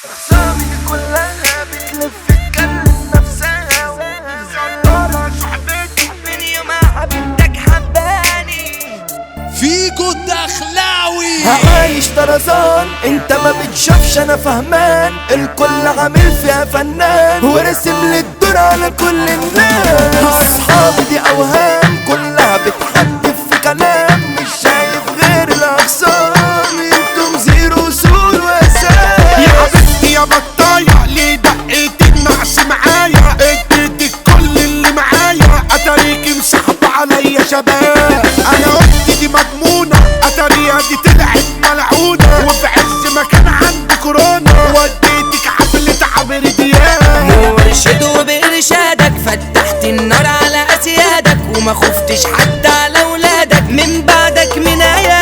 أقسامي كلها بتلف تكلم نفسها وزعلانة صاحبتي من يوم حبيبتك حباني فيجو الدخلاوي عايش طرزان انت ما بتشوفش انا فهمان الكل عامل فيها فنان ورسم لي الدور على كل الناس اصحابي دي اوهام كلها بتحدف في كلام مش شايف غير الاقسام انتم زيرو سول واسام يا حبيبتي يا بطاية ليه دقيت النعس معايا اديتك كل اللي معايا اتاريكي مسحب عليا شباب انا قلت دي مضمونة اتاريها دي طلعت ملعونة وفي عز ما كان عندي كورونا وديتك حفلة عمرو دياب مرشد وبإرشادك فتحت النار على أسيادك وما خفتش حتى على ولادك من بعدك من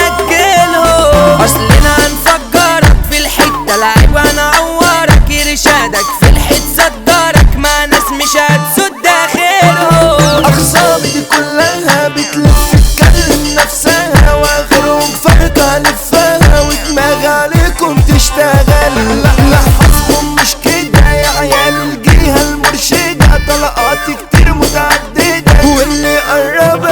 هياكلهم أصلنا هنفجرك في الحتة لعيب وأنا أعورك إرشادك في الحت صدرك مع ناس مش هتسد آخرهم اخصامي دي كلها بتلف تكلم نفسها واخرهم فرقة لفها ودماغ عليكم تشتغل لا لا حظكم مش كده يا عيال الجهة المرشدة طلقات كتير متعددة واللي قرب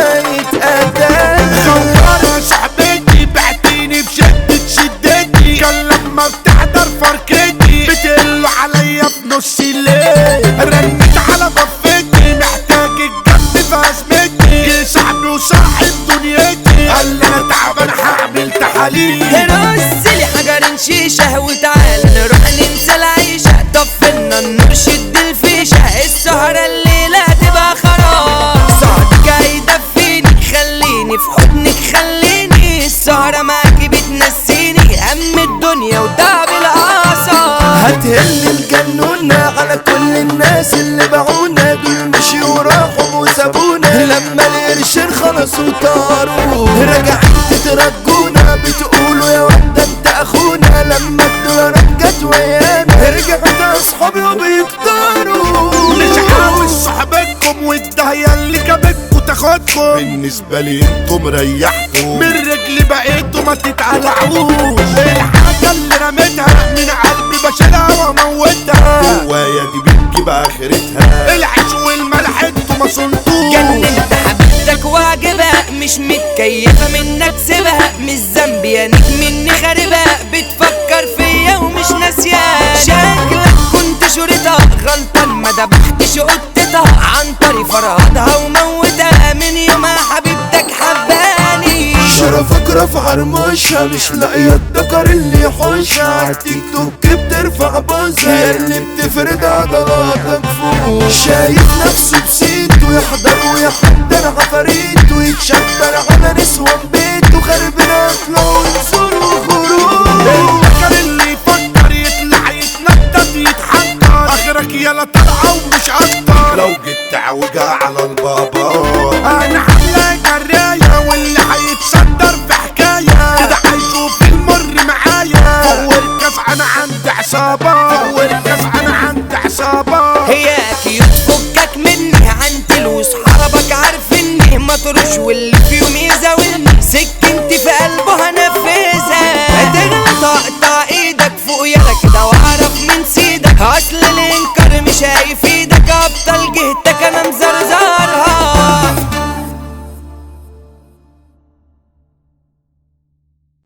يتقتل خطارة صاحبتي بعتيني بشدة شدتي كان لما بتحضر فركتي بتقل عليا في نص الليل رنت على بفتي محتاج الجنب في ازمتي جه صاحبي وصاحب دنيتي قال لي انا تعبان هعمل تحاليل رص لي حجر شيشة وتعال نروح ننسى العيشة طفلنا النور شد الفيشة السهرة الليلة تبقى خراب صوتك هيدفيني خليني في حضنك خليني السهرة معاكي بتنسيني هم الدنيا وتعب الأعصاب هتهل الجنونة على كل الناس اللي باعونا دول مشيوا وراحوا وسابونا لما القرشين خلصوا طاروا راجعين تترجونا بتقولوا يا واد ده انت اخونا لما الدولارات جت ويانا رجعت اصحابي وبيكتروا مش عاوز صحبتكم والدهية اللي جابتكم تاخدكم بالنسبة لي انتم ريحتوا من رجلي بقيتوا ما تتقلعوش الحاجة اللي رميتها من قلبي بشيلها واموتها جوايا دي بتجيب اخرتها العيش والملح انتوا ما صنتوش جننت حبيبتك واجبها مش متكيفة منك سيبها مش ذنبي يا نجم اني خاربها بتفكر فيا ومش ناسياك شكلك كنت شريطها غلطان ما دبحتش قطتها عن طريق فرهدها وموتها من يومها حبيبتك حباني شرفك رفع رموشها مش لاقية الدكر اللي يحوشها عالتيك توك بترفع بوزها اللي بتفرد عضلاتك فوق شايف نفسه بسيته يحضر ويحضر عفاريت ويتشدر على نسوان بيته خرب اكله وينصره خروج الذكر اللي يفكر يطلع يتنطط يتحنطر اخرك يلا طلعه ومش اكتر لو جيت تعوجها على